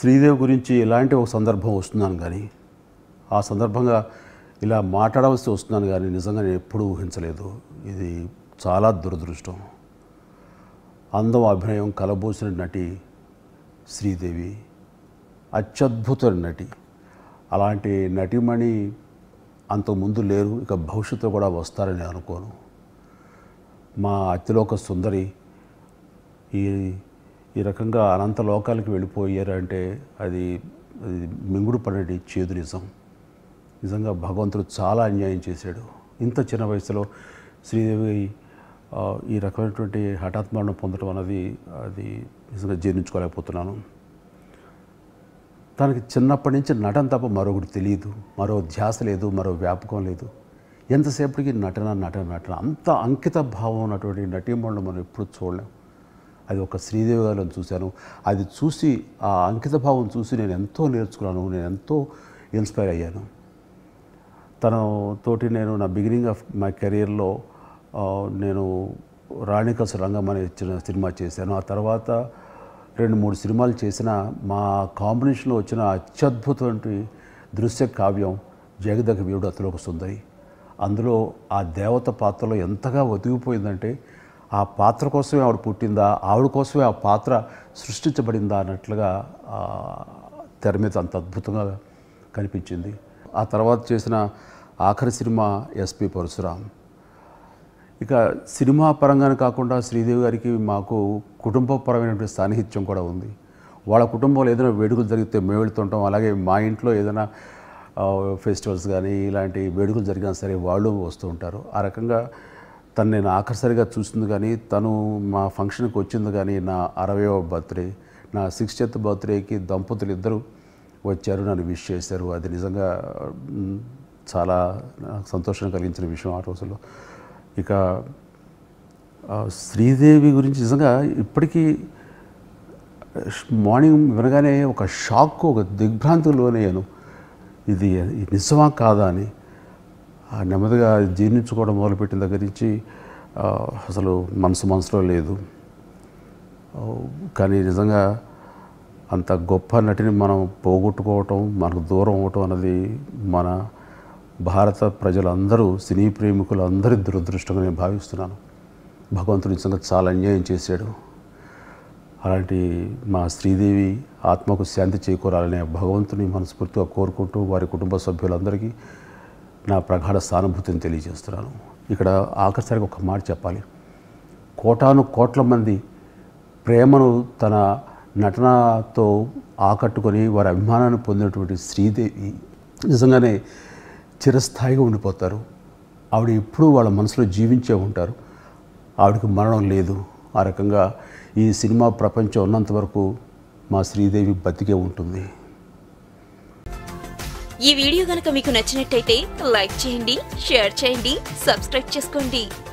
శ్రీదేవి గురించి ఇలాంటి ఒక సందర్భం వస్తున్నాను కానీ ఆ సందర్భంగా ఇలా మాట్లాడవలసి వస్తున్నాను కానీ నిజంగా నేను ఎప్పుడూ ఊహించలేదు ఇది చాలా దురదృష్టం అందం అభినయం కలబోసిన నటి శ్రీదేవి అత్యద్భుత నటి అలాంటి నటిమణి అంతకుముందు లేరు ఇక భవిష్యత్తులో కూడా వస్తారని నేను అనుకోను మా అతిలోక సుందరి ఈ ఈ రకంగా అనంత లోకాలకి వెళ్ళిపోయారంటే అది అది మింగుడు పడేటి చేదు నిజం నిజంగా భగవంతుడు చాలా అన్యాయం చేశాడు ఇంత చిన్న వయసులో శ్రీదేవి ఆ, ఈ రకమైనటువంటి హఠాత్ మరణం పొందడం అన్నది అది నిజంగా జీర్ణించుకోలేకపోతున్నాను తనకి చిన్నప్పటి నుంచి నటన తప్ప మరొకటి తెలియదు మరో ధ్యాస లేదు మరో వ్యాపకం లేదు ఎంతసేపటికి నటన నటన నటన అంత అంకిత భావం ఉన్నటువంటి నటీమణులు మనం ఎప్పుడు చూడలేం అది ఒక శ్రీదేవి గారిని చూశాను అది చూసి ఆ అంకిత భావం చూసి నేను ఎంతో నేర్చుకున్నాను నేను ఎంతో ఇన్స్పైర్ అయ్యాను తన తోటి నేను నా బిగినింగ్ ఆఫ్ మై కెరీర్లో ఆ, నేను రాణికసు రంగం అనే చిన్న సినిమా చేశాను ఆ తర్వాత రెండు మూడు సినిమాలు చేసిన మా కాంబినేషన్లో వచ్చిన అత్యద్భుతమైన దృశ్య కావ్యం జగదగ వీరుడు అతలోక సుందరి అందులో ఆ దేవత పాత్రలో ఎంతగా ఒదిగిపోయిందంటే ఆ పాత్ర కోసమే ఆవిడ పుట్టిందా ఆవిడ కోసమే ఆ పాత్ర సృష్టించబడిందా అన్నట్లుగా ఆ తెర మీద అంత అద్భుతంగా కనిపించింది ఆ తర్వాత చేసిన ఆఖరి సినిమా ఎస్పి పరశురాం ఇక సినిమా పరంగానే కాకుండా శ్రీదేవి గారికి మాకు కుటుంబపరమైనటువంటి సాన్నిహిత్యం కూడా ఉంది వాళ్ళ కుటుంబంలో ఏదైనా వేడుకలు జరిగితే మేము వెళ్తుంటాం అలాగే మా ఇంట్లో ఏదైనా ఆ, ఫెస్టివల్స్ కానీ ఇలాంటి వేడుకలు జరిగినా సరే వాళ్ళు వస్తూ ఉంటారు ఆ రకంగా తను నేను ఆఖరిసరిగా చూసింది కానీ తను మా ఫంక్షన్కి వచ్చింది కానీ నా అరవయవ బర్త్డే నా సిక్స్టీత్ బర్త్డేకి దంపతులు ఇద్దరు వచ్చారు నన్ను విష్ చేశారు అది నిజంగా మ్, చాలా నాకు సంతోషం కలిగించిన విషయం ఆ రోజుల్లో ఇక ఆ, శ్రీదేవి గురించి నిజంగా ఇప్పటికీ మార్నింగ్ వినగానే ఒక షాక్ ఒక దిగ్భ్రాంతికి లోనయ్యాను ఇది ఇది నిజమా కాదా అని ఆ నెమ్మదిగా జీర్ణించుకోవడం మొదలుపెట్టిన దగ్గర నుంచి ఆ, అసలు మనసు మనసులో లేదు ఆ, కానీ నిజంగా అంత గొప్ప నటిని మనం పోగొట్టుకోవటం మనకు దూరం అవటం అన్నది మన భారత ప్రజలందరూ సినీ ప్రేమికులు అందరి దురదృష్టంగా నేను భావిస్తున్నాను భగవంతుడు నిజంగా చాలా అన్యాయం చేశాడు అలాంటి మా శ్రీదేవి ఆత్మకు శాంతి చేకూరాలనే భగవంతుని మనస్ఫూర్తిగా కోరుకుంటూ వారి కుటుంబ సభ్యులందరికీ నా ప్రగాఢ సానుభూతిని తెలియజేస్తున్నాను ఇక్కడ ఆఖరిసరిగా ఒక మాట చెప్పాలి కోటాను కోట్ల మంది ప్రేమను తన నటనతో ఆకట్టుకొని వారి అభిమానాన్ని పొందినటువంటి శ్రీదేవి నిజంగానే చిరస్థాయిగా ఉండిపోతారు ఆవిడ ఎప్పుడూ వాళ్ళ మనసులో జీవించే ఉంటారు ఆవిడకి మరణం లేదు ఆ రకంగా ఈ సినిమా ప్రపంచం ఉన్నంత వరకు మా శ్రీదేవి బతికే ఉంటుంది ఈ వీడియో గనక మీకు నచ్చినట్టయితే లైక్ చేయండి షేర్ చేయండి సబ్స్క్రైబ్ చేసుకోండి